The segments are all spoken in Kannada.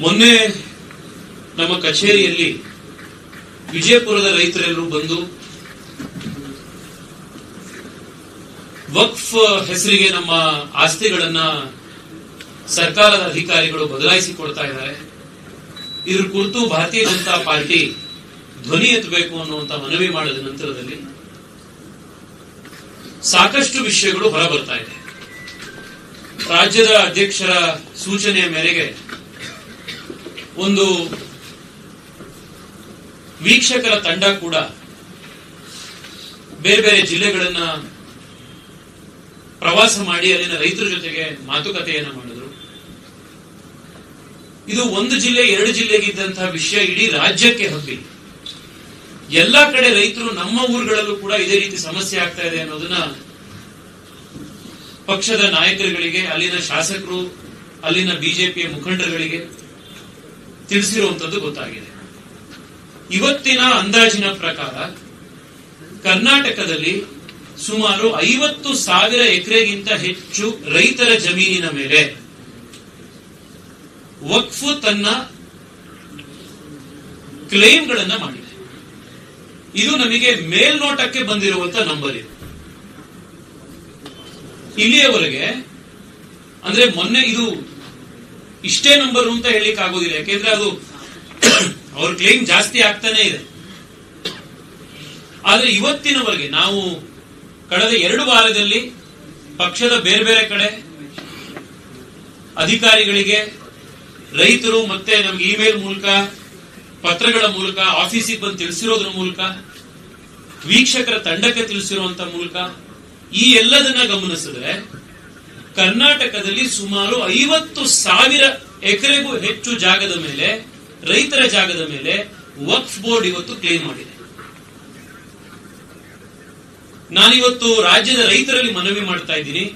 ಮೊನ್ನೆ ನಮ್ಮ ಕಚೇರಿಯಲ್ಲಿ ವಿಜಯಪುರದ ರೈತರೆಲ್ಲರೂ ಬಂದು ವಕ್ಫ್ ಹೆಸರಿಗೆ ನಮ್ಮ ಆಸ್ತಿಗಳನ್ನ ಸರ್ಕಾರದ ಅಧಿಕಾರಿಗಳು ಬದಲಾಯಿಸಿ ಕೊಡ್ತಾ ಇದ್ದಾರೆ ಇದ್ರ ಕುರಿತು ಭಾರತೀಯ ಜನತಾ ಪಾರ್ಟಿ ಧ್ವನಿ ಎತ್ತಬೇಕು ಅನ್ನುವಂತ ಮನವಿ ಮಾಡಿದ ನಂತರದಲ್ಲಿ ಸಾಕಷ್ಟು ವಿಷಯಗಳು ಹೊರಬರ್ತಾ ಇದೆ ರಾಜ್ಯದ ಅಧ್ಯಕ್ಷರ ಸೂಚನೆಯ ಮೇರೆಗೆ ಒಂದು ವೀಕ್ಷಕರ ತಂಡ ಕೂಡ ಬೇರೆ ಬೇರೆ ಜಿಲ್ಲೆಗಳನ್ನ ಪ್ರವಾಸ ಮಾಡಿ ಅಲ್ಲಿನ ರೈತರ ಜೊತೆಗೆ ಮಾತುಕತೆಯನ್ನ ಮಾಡಿದ್ರು ಇದು ಒಂದು ಜಿಲ್ಲೆ ಎರಡು ಜಿಲ್ಲೆಗಿದ್ದಂತಹ ವಿಷಯ ಇಡೀ ರಾಜ್ಯಕ್ಕೆ ಹಬ್ಬಿ ಎಲ್ಲಾ ಕಡೆ ರೈತರು ನಮ್ಮ ಊರುಗಳಲ್ಲೂ ಕೂಡ ಇದೇ ರೀತಿ ಸಮಸ್ಯೆ ಆಗ್ತಾ ಇದೆ ಅನ್ನೋದನ್ನ ಪಕ್ಷದ ನಾಯಕರುಗಳಿಗೆ ಅಲ್ಲಿನ ಶಾಸಕರು ಅಲ್ಲಿನ ಬಿಜೆಪಿಯ ಮುಖಂಡರುಗಳಿಗೆ ತಿಳಿಸಿರುವಂತದ್ದು ಗೊತ್ತಾಗಿದೆ ಇವತ್ತಿನ ಅಂದಾಜಿನ ಪ್ರಕಾರ ಕರ್ನಾಟಕದಲ್ಲಿ ಸುಮಾರು ಐವತ್ತು ಸಾವಿರ ಎಕರೆಗಿಂತ ಹೆಚ್ಚು ರೈತರ ಜಮೀನಿನ ಮೇಲೆ ವಕ್ಫು ತನ್ನ ಕ್ಲೇಮ್ಗಳನ್ನ ಮಾಡಿದೆ ಇದು ನಮಗೆ ಮೇಲ್ನೋಟಕ್ಕೆ ಬಂದಿರುವಂತ ನಂಬರ್ ಇದು ಇಲ್ಲಿಯವರೆಗೆ ಅಂದ್ರೆ ಮೊನ್ನೆ ಇದು ಇಷ್ಟೇ ನಂಬರ್ ಅಂತ ಹೇಳಿಕ್ ಆಗೋದಿಲ್ಲ ಯಾಕೆಂದ್ರೆ ಅದು ಅವ್ರ ಕ್ಲೇಮ್ ಜಾಸ್ತಿ ಆಗ್ತಾನೆ ಇದೆ ಆದ್ರೆ ಇವತ್ತಿನವರೆಗೆ ನಾವು ಕಳೆದ ಎರಡು ವಾರದಲ್ಲಿ ಪಕ್ಷದ ಬೇರೆ ಬೇರೆ ಕಡೆ ಅಧಿಕಾರಿಗಳಿಗೆ ರೈತರು ಮತ್ತೆ ನಮ್ಗೆ ಇಮೇಲ್ ಮೂಲಕ ಪತ್ರಗಳ ಮೂಲಕ ಆಫೀಸಿಗೆ ಬಂದು ತಿಳಿಸಿರೋದ್ರ ಮೂಲಕ ವೀಕ್ಷಕರ ತಂಡಕ್ಕೆ ತಿಳಿಸಿರುವಂತ ಮೂಲಕ ಈ ಎಲ್ಲದನ್ನ ಗಮನಿಸಿದ್ರೆ ಕರ್ನಾಟಕದಲ್ಲಿ ಸುಮಾರು ಐವತ್ತು ಸಾವಿರ ಎಕರೆಗೂ ಹೆಚ್ಚು ಜಾಗದ ಮೇಲೆ ರೈತರ ಜಾಗದ ಮೇಲೆ ವಕ್ಫ್ ಬೋರ್ಡ್ ಇವತ್ತು ಕ್ಲೇಮ್ ಮಾಡಿದೆ ನಾನಿವತ್ತು ರಾಜ್ಯದ ರೈತರಲ್ಲಿ ಮನವಿ ಮಾಡ್ತಾ ಇದ್ದೀನಿ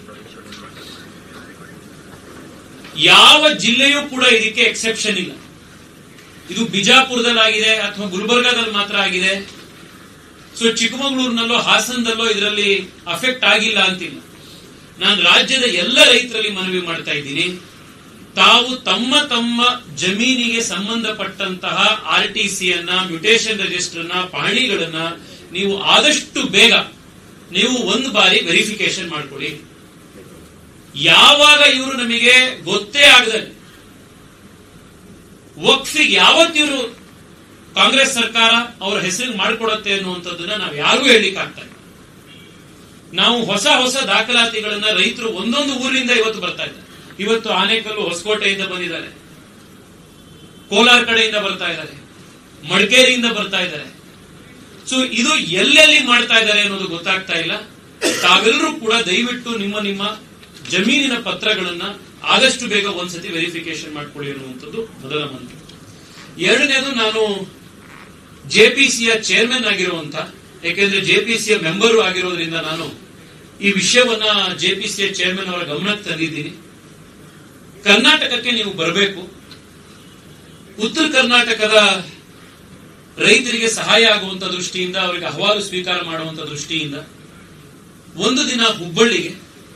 ಯಾವ ಜಿಲ್ಲೆಯೂ ಕೂಡ ಇದಕ್ಕೆ ಎಕ್ಸೆಪ್ಷನ್ ಇಲ್ಲ ಇದು ಬಿಜಾಪುರದಲ್ಲಾಗಿದೆ ಅಥವಾ ಗುಲ್ಬರ್ಗಾದಲ್ಲಿ ಮಾತ್ರ ಆಗಿದೆ ಸೊ ಚಿಕ್ಕಮಗಳೂರಿನಲ್ಲೋ ಹಾಸನದಲ್ಲೋ ಇದರಲ್ಲಿ ಅಫೆಕ್ಟ್ ಆಗಿಲ್ಲ ಅಂತಿಲ್ಲ ನಾನು ರಾಜ್ಯದ ಎಲ್ಲ ರೈತರಲ್ಲಿ ಮನವಿ ಮಾಡ್ತಾ ಇದ್ದೀನಿ ತಾವು ತಮ್ಮ ತಮ್ಮ ಜಮೀನಿಗೆ ಸಂಬಂಧಪಟ್ಟಂತಹ ಆರ್ ಟಿ ಸಿಯನ್ನ ಮ್ಯೂಟೇಷನ್ ರಿಜಿಸ್ಟರ್ ನ ಪಹಣಿಗಳನ್ನ ನೀವು ಆದಷ್ಟು ಬೇಗ ನೀವು ಒಂದು ಬಾರಿ ವೆರಿಫಿಕೇಶನ್ ಮಾಡ್ಕೊಳ್ಳಿ ಯಾವಾಗ ಇವರು ನಮಗೆ ಗೊತ್ತೇ ಆಗದೆ ವಕ್ಫಿಗೆ ಯಾವತ್ತು ಇವರು ಕಾಂಗ್ರೆಸ್ ಸರ್ಕಾರ ಅವರ ಹೆಸರಿಗೆ ಮಾಡಿಕೊಡುತ್ತೆ ಅನ್ನುವಂಥದ್ದನ್ನ ನಾವು ಯಾರಿಗೂ ಹೇಳಲಿಕ್ಕೆ ಆಗ್ತಾ ಇಲ್ಲ ನಾವು ಹೊಸ ಹೊಸ ದಾಖಲಾತಿಗಳನ್ನ ರೈತರು ಒಂದೊಂದು ಊರಿನಿಂದ ಇವತ್ತು ಬರ್ತಾ ಇದ್ದಾರೆ ಇವತ್ತು ಆನೇಕಲ್ಲು ಹೊಸಕೋಟೆಯಿಂದ ಬಂದಿದ್ದಾರೆ ಕೋಲಾರ ಕಡೆಯಿಂದ ಬರ್ತಾ ಇದ್ದಾರೆ ಮಡಿಕೇರಿಯಿಂದ ಬರ್ತಾ ಇದ್ದಾರೆ ಸೊ ಇದು ಎಲ್ಲೆಲ್ಲಿ ಮಾಡ್ತಾ ಇದ್ದಾರೆ ಅನ್ನೋದು ಗೊತ್ತಾಗ್ತಾ ಇಲ್ಲ ತಾವೆಲ್ಲರೂ ಕೂಡ ದಯವಿಟ್ಟು ನಿಮ್ಮ ನಿಮ್ಮ ಜಮೀನಿನ ಪತ್ರಗಳನ್ನ ಆದಷ್ಟು ಬೇಗ ಒಂದ್ಸತಿ ವೆರಿಫಿಕೇಶನ್ ಮಾಡ್ಕೊಳ್ಳಿ ಅನ್ನುವಂಥದ್ದು ಮೊದಲ ಮನವಿ ಎರಡನೇದು ನಾನು ಜೆಪಿಸಿಯ ಚೇರ್ಮನ್ ಆಗಿರುವಂತ ಯಾಕೆಂದ್ರೆ ಜೆಪಿಸಿಯ ಮೆಂಬರು ಆಗಿರೋದ್ರಿಂದ ನಾನು ಈ ವಿಷಯವನ್ನ ಜೆಪಿಸಿಯ ಚೇರ್ಮನ್ ಅವರ ಗಮನಕ್ಕೆ ತಂದಿದ್ದೀನಿ ಕರ್ನಾಟಕಕ್ಕೆ ನೀವು ಬರಬೇಕು ಉತ್ತರ ಕರ್ನಾಟಕದ ರೈತರಿಗೆ ಸಹಾಯ ಆಗುವಂತ ದೃಷ್ಟಿಯಿಂದ ಅವರಿಗೆ ಅಹವಾಲು ಸ್ವೀಕಾರ ಮಾಡುವಂತ ದೃಷ್ಟಿಯಿಂದ ಒಂದು ದಿನ ಹುಬ್ಬಳ್ಳಿಗೆ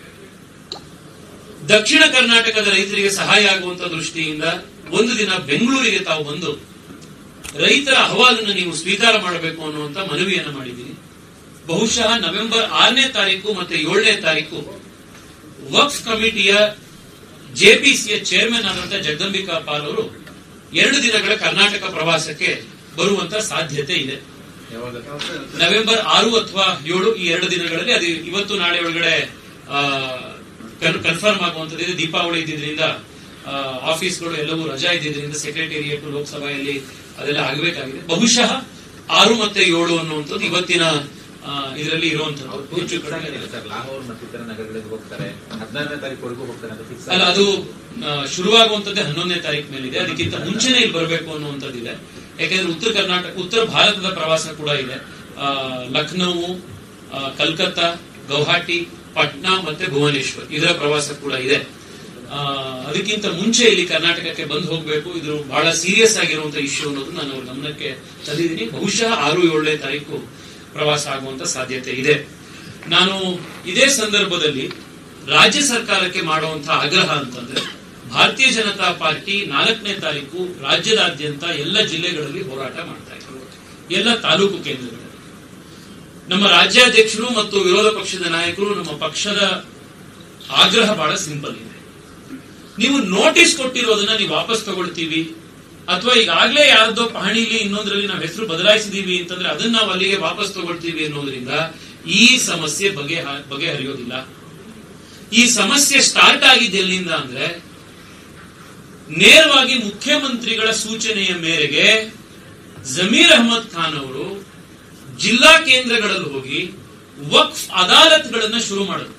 ದಕ್ಷಿಣ ಕರ್ನಾಟಕದ ರೈತರಿಗೆ ಸಹಾಯ ಆಗುವಂತ ದೃಷ್ಟಿಯಿಂದ ಒಂದು ದಿನ ಬೆಂಗಳೂರಿಗೆ ತಾವು ಬಂದು ರೈತರ ಅಹವಾಲನ್ನು ನೀವು ಸ್ವೀಕಾರ ಮಾಡಬೇಕು ಅನ್ನುವಂತ ಮನವಿಯನ್ನು ಮಾಡಿದ್ದೀನಿ ಬಹುಶಃ ನವೆಂಬರ್ ಆರನೇ ತಾರೀಕು ಮತ್ತೆ ಏಳನೇ ತಾರೀಕು ವಕ್ಫ್ ಕಮಿಟಿಯ ಜೆಪಿಸಿಯ ಚೇರ್ಮನ್ ಆದಂತ ಜಗದಂಬಿಕಾ ಪಾಲ್ ಅವರು ಎರಡು ದಿನಗಳ ಕರ್ನಾಟಕ ಪ್ರವಾಸಕ್ಕೆ ಬರುವಂತ ಸಾಧ್ಯತೆ ಇದೆ ನವೆಂಬರ್ ಆರು ಅಥವಾ ಏಳು ಈ ಎರಡು ದಿನಗಳಲ್ಲಿ ಅದು ಇವತ್ತು ನಾಳೆ ಒಳಗಡೆ ಕನ್ಫರ್ಮ್ ಆಗುವಂತದ್ದು ದೀಪಾವಳಿ ಇದ್ದಿದ್ರಿಂದ ಆ, ಆಫೀಸ್ಗಳು ಎಲ್ಲವೂ ರಜಾ ಇದ್ದಿದ್ರಿಂದ ಸೆಕ್ರೆಟೇರಿಯಟ್ ಲೋಕಸಭೆಯಲ್ಲಿ ಅದೆಲ್ಲ ಆಗಬೇಕಾಗಿದೆ ಬಹುಶಃ ಆರು ಮತ್ತೆ ಏಳು ಅನ್ನುವಂಥದ್ದು ಇವತ್ತಿನ ಇದರಲ್ಲಿ ಇರುವಂತದ್ದು ಹೆಚ್ಚು ಕಡಿಮೆ ಇದೆ. ಸರ್ ಲಾಹೋರ್ ಮತ್ತಿತರ ನಗರಗಳಿಗೆ ಹೋಗ್ತಾರೆ ಹದಿನಾರನೇ ತಾರೀಕುವರೆಗೂ ಹೋಗ್ತಾರೆ ಅಂತ ಫಿಕ್ಸ್ ಅಲ್ಲ ಅದು ಆ, ಶುರುವಾಗುವಂತದ್ದೇ ಹನ್ನೊಂದನೇ ತಾರೀಕು ಮೇಲಿದೆ ಅದಕ್ಕಿಂತ ಮುಂಚೆನೆ ಇಲ್ಲಿ ಬರಬೇಕು ಅನ್ನುವಂಥದ್ದಿದೆ ಯಾಕೆಂದ್ರೆ ಉತ್ತರ ಕರ್ನಾಟಕ ಉತ್ತರ ಭಾರತದ ಪ್ರವಾಸ ಕೂಡ ಇದೆ ಆ, ಲಖನೌ ಆ, ಕಲ್ಕತ್ತಾ ಗೌಹಾಟಿ ಪಟ್ನಾ ಮತ್ತೆ ಭುವನೇಶ್ವರ್ ಇದರ ಪ್ರವಾಸ ಕೂಡ ಇದೆ ಆ, ಅದಕ್ಕಿಂತ ಮುಂಚೆ ಇಲ್ಲಿ ಕರ್ನಾಟಕಕ್ಕೆ ಬಂದು ಹೋಗಬೇಕು ಇದು ಬಹಳ ಸೀರಿಯಸ್ ಆಗಿರುವಂತ ಇಶ್ಯೂ ಅನ್ನೋದು ನಾನು ಅವ್ರ ಗಮನಕ್ಕೆ ತಂದಿದ್ದೀನಿ ಬಹುಶಃ ಆರು ಏಳನೇ ತಾರೀಕು ಪ್ರವಾಸ ಆಗುವಂತ ಸಾಧ್ಯತೆ ಇದೆ ನಾನು ಇದೇ ಸಂದರ್ಭದಲ್ಲಿ ರಾಜ್ಯ ಸರ್ಕಾರಕ್ಕೆ ಮಾಡುವಂತಹ ಆಗ್ರಹ ಅಂತಂದ್ರೆ ಭಾರತೀಯ ಜನತಾ ಪಾರ್ಟಿ ನಾಲ್ಕನೇ ತಾರೀಕು ರಾಜ್ಯದಾದ್ಯಂತ ಎಲ್ಲ ಜಿಲ್ಲೆಗಳಲ್ಲಿ ಹೋರಾಟ ಮಾಡ್ತಾ ಇದ್ರು ಎಲ್ಲ ತಾಲೂಕು ಕೇಂದ್ರಗಳಲ್ಲಿ ನಮ್ಮ ರಾಜ್ಯಾಧ್ಯಕ್ಷರು ಮತ್ತು ವಿರೋಧ ಪಕ್ಷದ ನಾಯಕರು ನಮ್ಮ ಪಕ್ಷದ ಆಗ್ರಹ ಬಹಳ ಸಿಂಪಲ್ ಇದೆ ನೀವು ನೋಟಿಸ್ ಕೊಟ್ಟಿರೋದನ್ನ ನೀವು ವಾಪಸ್ ತಗೊಳ್ತೀವಿ ಅಥವಾ ಈಗಾಗಲೇ ಯಾರ್ದೋ ಪಹಣಿಲಿ ಇನ್ನೊಂದ್ರಲ್ಲಿ ನಾವು ಹೆಸರು ಬದಲಾಯಿಸಿದೀವಿ ಅಂತಂದ್ರೆ ಅದನ್ನ ನಾವು ಅಲ್ಲಿಗೆ ವಾಪಸ್ ತಗೊಳ್ತೀವಿ ಅನ್ನೋದ್ರಿಂದ ಈ ಸಮಸ್ಯೆ ಬಗೆ ಬಗೆಹರಿಯೋದಿಲ್ಲ ಈ ಸಮಸ್ಯೆ ಸ್ಟಾರ್ಟ್ ಆಗಿದ್ದು ಎಲ್ಲಿಂದ ಅಂದ್ರೆ ನೇರವಾಗಿ ಮುಖ್ಯಮಂತ್ರಿಗಳ ಸೂಚನೆಯ ಮೇರೆಗೆ ಜಮೀರ್ ಅಹಮದ್ ಖಾನ್ ಅವರು ಜಿಲ್ಲಾ ಕೇಂದ್ರಗಳಲ್ಲಿ ಹೋಗಿ ವಕ್ಫ್ ಅದಾಲತ್ಗಳನ್ನ ಶುರು ಮಾಡಿದ್ರು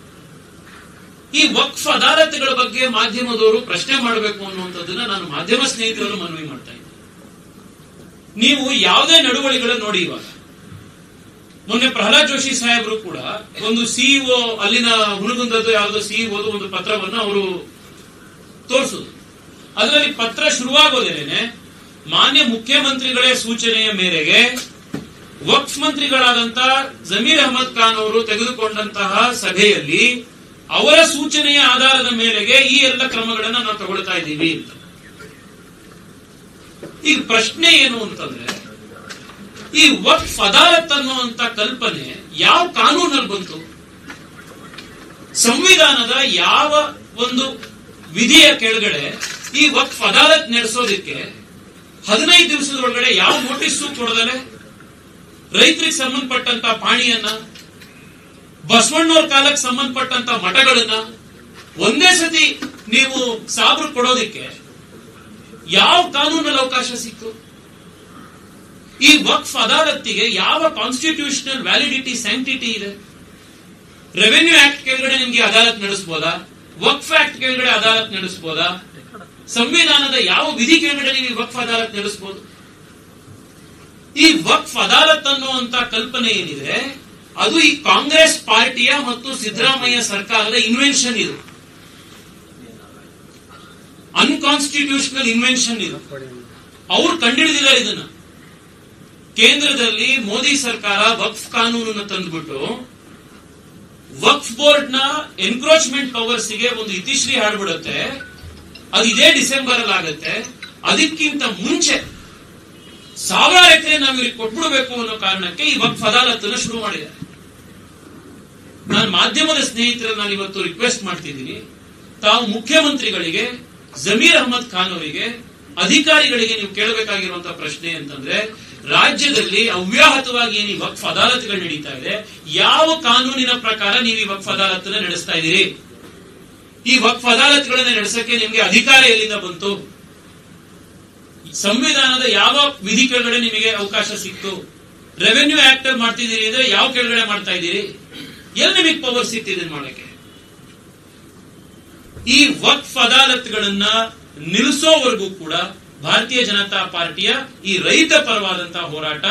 ಈ ವಕ್ಫ್ ಅದಾಲತ್ಗಳ ಬಗ್ಗೆ ಮಾಧ್ಯಮದವರು ಪ್ರಶ್ನೆ ಮಾಡಬೇಕು ಅನ್ನುವಂಥದ್ದನ್ನ ನಾನು ಮಾಧ್ಯಮ ಸ್ನೇಹಿತರನ್ನು ಮನವಿ ಮಾಡ್ತಾ ಇದ್ದೀನಿ ನೀವು ಯಾವುದೇ ನಡವಳಿಕೆಗಳನ್ನು ನೋಡಿ ಇವಾಗ ಮೊನ್ನೆ ಪ್ರಹ್ಲಾದ್ ಜೋಶಿ ಸಾಹೇಬರು ಕೂಡ ಒಂದು ಸಿಇಒ ಅಲ್ಲಿನ ಹುಣಗುಂದದ್ದು ಯಾವುದೋ ಸಿಇಒದು ಒಂದು ಪತ್ರವನ್ನು ಅವರು ತೋರಿಸುದು ಅದರಲ್ಲಿ ಪತ್ರ ಶುರುವಾಗೋದೇನೆ ಮಾನ್ಯ ಮುಖ್ಯಮಂತ್ರಿಗಳೇ ಸೂಚನೆಯ ಮೇರೆಗೆ ವಕ್ಫ್ ಮಂತ್ರಿಗಳಾದಂತ ಜಮೀರ್ ಅಹಮದ್ ಖಾನ್ ಅವರು ತೆಗೆದುಕೊಂಡಂತಹ ಸಭೆಯಲ್ಲಿ ಅವರ ಸೂಚನೆಯ ಆಧಾರದ ಮೇರೆಗೆ ಈ ಎಲ್ಲ ಕ್ರಮಗಳನ್ನ ನಾವು ತಗೊಳ್ತಾ ಇದ್ದೀವಿ ಅಂತ ಈಗ ಪ್ರಶ್ನೆ ಏನು ಅಂತಂದ್ರೆ ಈ ವಕ್ಫ್ ಅದಾಲತ್ ಅನ್ನುವಂತ ಕಲ್ಪನೆ ಯಾವ ಕಾನೂನಲ್ಲಿ ಬಂತು ಸಂವಿಧಾನದ ಯಾವ ಒಂದು ವಿಧಿಯ ಕೆಳಗಡೆ ಈ ವಕ್ಫ್ ಅದಾಲತ್ ನಡೆಸೋದಿಕ್ಕೆ ಹದಿನೈದು ದಿವಸದೊಳಗಡೆ ಯಾವ ನೋಟಿಸ್ ಕೊಡದಲೆ ರೈತರಿಗೆ ಸಂಬಂಧಪಟ್ಟಂತ ಪಾಣಿಯನ್ನ ಬಸವಣ್ಣವ್ರ ಕಾಲಕ್ಕೆ ಸಂಬಂಧಪಟ್ಟಂತ ಮಠಗಳನ್ನ ಒಂದೇ ಸತಿ ನೀವು ಸಾಬ್ರು ಕೊಡೋದಿಕ್ಕೆ ಯಾವ ಕಾನೂನಲ್ಲಿ ಅವಕಾಶ ಸಿಕ್ತು ಈ ವಕ್ಫ್ ಅದಾಲತ್ತಿಗೆ ಯಾವ ಕಾನ್ಸ್ಟಿಟ್ಯೂಷನಲ್ ವ್ಯಾಲಿಡಿಟಿ ಸ್ಯಾಂಕ್ಟಿಟಿ ಇದೆ ರೆವೆನ್ಯೂ ಆಕ್ಟ್ ಕೆಳಗಡೆ ನಿಮ್ಗೆ ಅದಾಲತ್ ನಡೆಸಬಹುದಾ ವಕ್ಫ್ ಆಕ್ಟ್ ಕೆಳಗಡೆ ಅದಾಲತ್ ನಡೆಸಬಹುದಾ ಸಂವಿಧಾನದ ಯಾವ ವಿಧಿ ಕೆಳಗಡೆ ನೀವು ಈ ವಕ್ಫ್ ಅದಾಲತ್ ನಡೆಸಬಹುದು ಈ ವಕ್ಫ್ ಅದಾಲತ್ ಅನ್ನುವಂತ ಕಲ್ಪನೆ ಏನಿದೆ ಅದು ಈ ಕಾಂಗ್ರೆಸ್ ಪಾರ್ಟಿಯ ಮತ್ತು ಸಿದ್ದರಾಮಯ್ಯ ಸರ್ಕಾರದ ಇನ್ವೆನ್ಷನ್ ಇದು ಅನ್ಕಾನ್ಸ್ಟಿಟ್ಯೂಷನಲ್ ಇನ್ವೆನ್ಷನ್ ಇದು ಅವ್ರು ಕಂಡಿಡಿದಿದ್ದಾರೆ ಇದನ್ನ ಕೇಂದ್ರದಲ್ಲಿ ಮೋದಿ ಸರ್ಕಾರ ವಕ್ಫ್ ಕಾನೂನನ್ನು ತಂದ್ಬಿಟ್ಟು ವಕ್ಫ್ ಬೋರ್ಡ್ ನ ಎನ್ಕ್ರೋಚ್ಮೆಂಟ್ ಪವರ್ಸ್ ಗೆ ಒಂದು ಇತಿಶ್ರೀ ಹಾಡ್ಬಿಡುತ್ತೆ ಅದು ಇದೇ ಡಿಸೆಂಬರ್ ಅಲ್ಲಿ ಆಗುತ್ತೆ ಅದಕ್ಕಿಂತ ಮುಂಚೆ ಸಾವಿರಾರು ಎಕರೆ ನಾವು ಇವ್ರಿಗೆ ಕೊಟ್ಬಿಡ್ಬೇಕು ಅನ್ನೋ ಕಾರಣಕ್ಕೆ ಈ ವಕ್ಫ್ ಅದಾಲತ್ತನ್ನ ಶುರು ಮಾಡಿದ್ದಾರೆ ನಾನು ಮಾಧ್ಯಮದ ಸ್ನೇಹಿತರನ್ನ ನಾನು ಇವತ್ತು ರಿಕ್ವೆಸ್ಟ್ ಮಾಡ್ತಿದ್ದೀನಿ ತಾವು ಮುಖ್ಯಮಂತ್ರಿಗಳಿಗೆ ಜಮೀರ್ ಅಹಮದ್ ಖಾನ್ ಅವರಿಗೆ ಅಧಿಕಾರಿಗಳಿಗೆ ನೀವು ಕೇಳಬೇಕಾಗಿರುವಂತಹ ಪ್ರಶ್ನೆ ಅಂತಂದ್ರೆ ರಾಜ್ಯದಲ್ಲಿ ಅವ್ಯಾಹತವಾಗಿ ಏನು ಈ ವಕ್ಫ್ ಅದಾಲತ್ಗಳು ನಡೀತಾ ಇದೆ ಯಾವ ಕಾನೂನಿನ ಪ್ರಕಾರ ನೀವು ಈ ವಕ್ಫ್ ಅದಾಲತ್ನ ನಡೆಸ್ತಾ ಇದ್ದೀರಿ ಈ ವಕ್ಫ್ ಅದಾಲತ್ಗಳನ್ನ ನಡೆಸಕ್ಕೆ ನಿಮ್ಗೆ ಅಧಿಕಾರ ಎಲ್ಲಿಂದ ಬಂತು ಸಂವಿಧಾನದ ಯಾವ ವಿಧಿ ಕೆಳಗಡೆ ನಿಮಗೆ ಅವಕಾಶ ಸಿಕ್ತು ರೆವೆನ್ಯೂ ಆಕ್ಟ್ ಅಲ್ಲಿ ಮಾಡ್ತಿದ್ದೀರಿ ಅಂದ್ರೆ ಯಾವ ಕೆಳಗಡೆ ಮಾಡ್ತಾ ಇದ್ದೀರಿ ಎಲ್ಲಿ ನಿಮಗೆ ಪವರ್ ಸಿಕ್ತು ಇದನ್ನ ಮಾಡಕ್ಕೆ ಈ ವಕ್ಫ್ ಅದಾಲತ್ಗಳನ್ನ ನಿಲ್ಲಿಸೋವರೆಗೂ ಕೂಡ ಭಾರತೀಯ ಜನತಾ ಪಾರ್ಟಿಯ ಈ ರೈತ ಪರವಾದಂತಹ ಹೋರಾಟ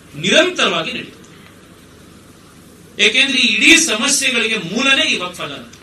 ನಿರಂತರವಾಗಿ ನಡೆಯುತ್ತೆ ಏಕೆಂದ್ರೆ ಈ ಇಡೀ ಸಮಸ್ಯೆಗಳಿಗೆ ಮೂಲನೇ ಈ ವಕ್ಫ್ ಅದಾಲತ್